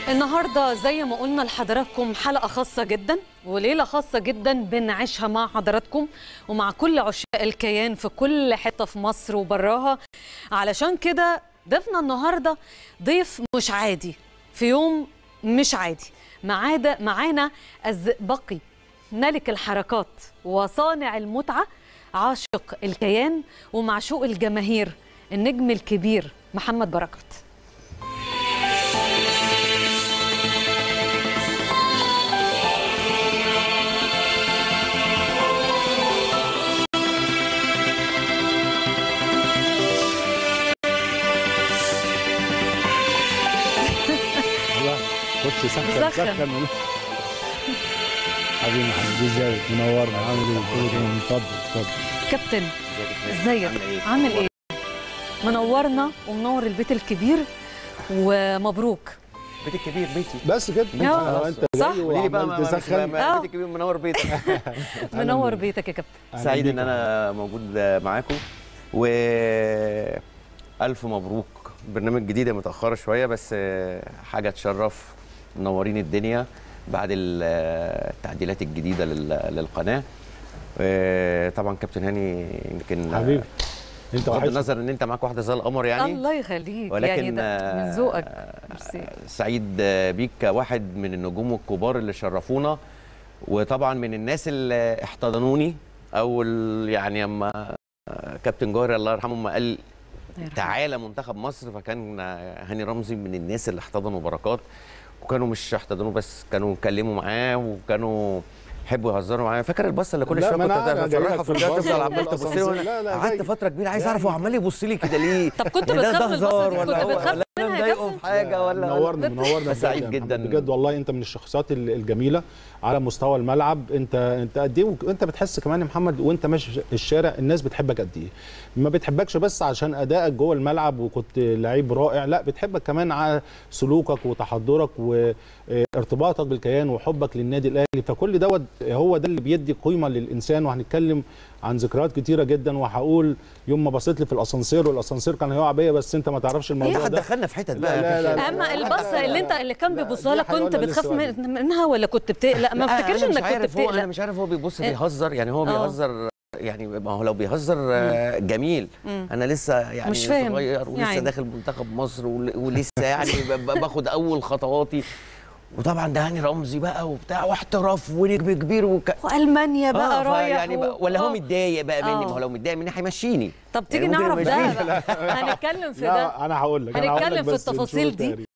النهارده زي ما قلنا لحضراتكم حلقه خاصه جدا وليله خاصه جدا بنعيشها مع حضراتكم ومع كل عشاق الكيان في كل حته في مصر وبراها علشان كده ضيفنا النهارده ضيف مش عادي في يوم مش عادي معادا معانا الزئبقي ملك الحركات وصانع المتعه عاشق الكيان ومعشوق الجماهير النجم الكبير محمد بركات لا خش سخن سخن. سخن حبيبي محمد ازيك منورنا عامل ايه كله تمام اتفضل اتفضل كابتن ازيك عامل ايه منورنا ومنور البيت الكبير ومبروك بيت الكبير بيتي بس كده آه. آه، انت صح. جاي قولي لي بقى وعمال ما- ما- تسخن ما- آه. بيت الكبير منور بيتك منور بيتك يا كابتن أهلا سعيد بيك. ان انا موجود معاكم و الف مبروك برنامج جديد متاخره شويه بس حاجه تشرف منورين الدنيا بعد ال- التعديلات الجديده لل- للقناه طبعا كابتن هاني يمكن حبيبي انت بغض وحش النظر ان انت معاك واحده زي القمر يعني الله يخليك ولكن يعني ده من آه، ذوقك ميرسي سعيد بيك كواحد من النجوم الكبار اللي شرفونا وطبعا من الناس اللي احتضنوني او ال- يعني اما كابتن جوهر الله يرحمه ما قال الله يرحمه. تعالى منتخب مصر فكان هاني رمزي من الناس اللي احتضنوا بركات وكانوا مش احتضنوه بس كانوا يتكلموا معاه وكانوا يحبوا يهزروا معاه فاكر البصه اللي كل لا، شويه ما كنت أنا- أنا جاي بفرحها لك في في الجو البصة تفضل عمال والبصة تبص لي والبصة. لا، لا، قعدت جاي. فتره كبيره عايز جاي. اعرف هو عمال يبص لي كده ليه طب كنت يعني ده بتخاف ده من البصة هزار دي؟ ولا كنت هو بتخاف ولا انا منها يا مضايقه كابتن؟ في حاجه ولا منورنا منورنا سعيد بجد يا جدا. محمد. بجد والله انت من الشخصيات ال- الجميله على مستوى الملعب انت انت قد ايه وك- انت بتحس كمان يا محمد وانت ماشي في الشارع الناس بتحبك قد ايه ما بتحبكش بس عشان ادائك جوه الملعب وكنت لعيب رائع لا بتحبك كمان على سلوكك وتحضرك وارتباطك بالكيان وحبك للنادي الاهلي فكل دوت هو ده اللي بيدي قيمه للانسان وهنتكلم عن ذكريات كتيره جدا وهقول يوم ما بصيت لي في الاسانسير والاسانسير كان هيقع بيا بس انت ما تعرفش الموضوع قد ده دخلنا في حتت لا، بقى لا، لا، لا. اما البصه اللي انت اللي كان لا، بيبصها دي لك كنت هيقولها بتخاف لسه من- منها ولا كنت بتقلق ما لا، افتكرش أنا مش انك كنت عارف هو انا بتقلق مش عارف هو بيبص إيه؟ بيهزر يعني هو آه. بيهزر يعني ما هو لو بيهزر آه، جميل مم. انا لسه يعني مش فاهم. صغير ولسه يعني. داخل منتخب مصر ول- ولسه يعني ب- ب- باخد اول خطواتي وطبعا ده هاني رمزي بقى وبتاع واحتراف ونجم كبير وك... والمانيا بقى آه، رايح يعني و- بقى ولا هو آه. متضايق بقى مني آه. ما هو لو متضايق مني هيمشيني طب تيجي يعني ممكن نعرف ده يمشيني. بقى هنتكلم في ده لا انا هقول لك أنا هقول هنتكلم لك في بس التفاصيل نشوف دي التاريخ.